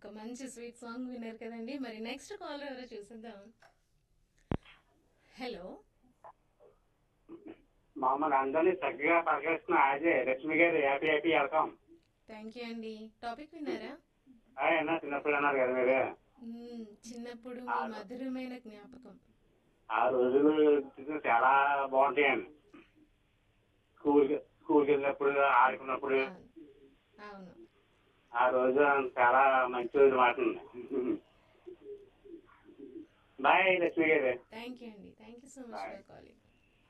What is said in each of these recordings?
ఒక మంచి sweet song విన్నారు కదండి మరి నెక్స్ట్ కాల్ ఎవరో చూసేద్దాం హలో మమ్మల్ని అందరినీ చక్కగా పలకరిస్తున్న అదే లక్ష్మి గారు happy happy welcome thank you అండి టాపిక్ విన్నారా అయినా చిన్నప్పుడు అన్నారు కదా మీరు మ్మ్, చిన్నప్పుడు మీ మధురమైన జ్ఞాపకం ఆ రోజులు చాలా బాగుంటాయండి స్కూల్ స్కూల్కి వెళ్ళినప్పుడు ఆడుకున్నప్పుడు అవును. అవును ఆ రోజు చాలా మంచి రోజు మాట బాయ్ లక్ష్మి గారు థ్యాంక్ యూ అండి thank you so much for calling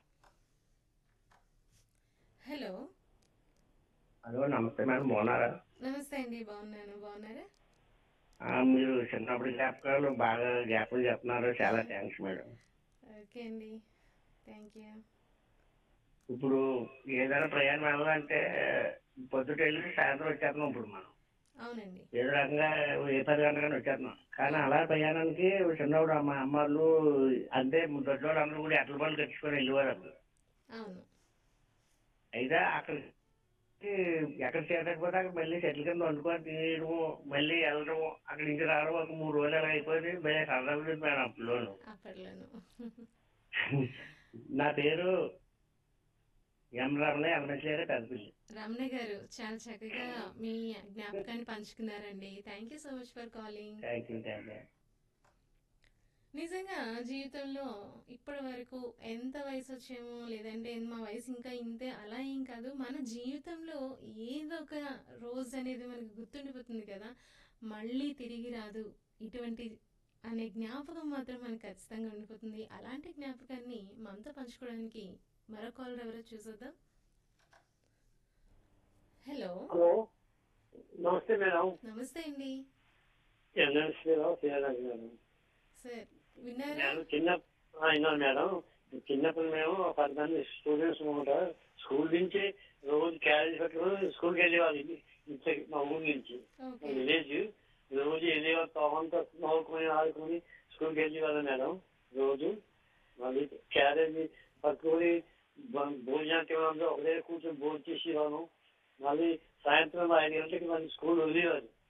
hello hello నమస్తే మేడం బాగున్నారా నమస్తే అండి బాగున్నాను బాగున్నారా ఆ, మీరు చిన్నప్పుడు జ్ఞాపకాలు బాగా జ్ఞాపకం చెప్తున్నారు చాలా థ్యాంక్స్ మేడం ఓకే అండి థ్యాంక్ యూ ఇప్పుడు ఏదైనా ప్రయాణం వెళ్ళాలంటే పొద్దుట వెళ్ళి సాయంత్రం వచ్చేస్తున్నాం ఇప్పుడు మనం అవునండి ఏదో రకంగా ఏ పది గంటలకైనా వచ్చేస్తున్నాం కానీ అలా ప్రయాణానికి చిన్నప్పుడు మా అమ్మాళ్ళు అంతే దొడ్డోళ్ళు అందరూ కూడా ఎట్ల పనులు తెచ్చుకొని వెళ్ళేవారు అప్పుడు అవును అయితే అక్కడ ఎక్కడ చేరకపోతే అక్కడ మళ్ళీ చెట్ల కింద వండుకొని తినడం మళ్ళీ వెళ్ళడం అక్కడి నుంచి రావడం ఒక మూడు రోజులు అలా అయిపోయింది భలే సరదా ఉండేది మేడం అప్పుడులోను అప్పట్లోను నా పేరు ఎం రమణ ఎమ్మెల్యే పెద్దపల్లి రమణ గారు చాలా చక్కగా మీ జ్ఞాపకాన్ని పంచుకున్నారండి thank you so much for calling thank you thank you నిజంగా జీవితంలో ఇప్పటి వరకు ఎంత వయసు వచ్చామో లేదంటే మా వయసు ఇంకా ఇంతే అలా ఏం కాదు మన జీవితంలో ఏదో ఒక రోజు అనేది మనకు గుర్తుండిపోతుంది కదా మళ్ళీ తిరిగి రాదు ఇటువంటి అనే జ్ఞాపకం మాత్రం మనకు ఖచ్చితంగా ఉండిపోతుంది అలాంటి జ్ఞాపకాన్ని మనతో పంచుకోవడానికి మరో కాలర్ ఎవరో చూసేద్దాం హలో హలో నమస్తే మేడం నమస్తే అండి ఎన్ఎస్సీలో శ్రీరాజ్ మేడం సార్ విన్నారా నేను చిన్న ఆ, విన్నాను మేడం చిన్నప్పుడు మేము ఒక పది మంది స్టూడెంట్స్ అనమాట స్కూల్ నుంచి రోజు క్యారేజ్ పెట్టుకుని స్కూల్కి వెళ్ళేవాళ్ళు ఇంటి- ఇంటి- మా ఊరి నుంచి ఓకే విలేజ్ రోజు వెళ్ళేవాళ్ళు తోమంతా నవ్వుకొని ఆడుకొని స్కూల్కి వెళ్ళేవాళ్ళం మేడం రోజు మళ్ళీ క్యారేజ్ పట్టుకొని భో- భోజనానికి ఇవ్వడంలో ఒకటే కూర్చొని భోజనం చేసేవాళ్ళం మళ్ళీ సాయంత్రం ఐదు గంటలకి మళ్ళీ స్కూల్ వదిలేవారు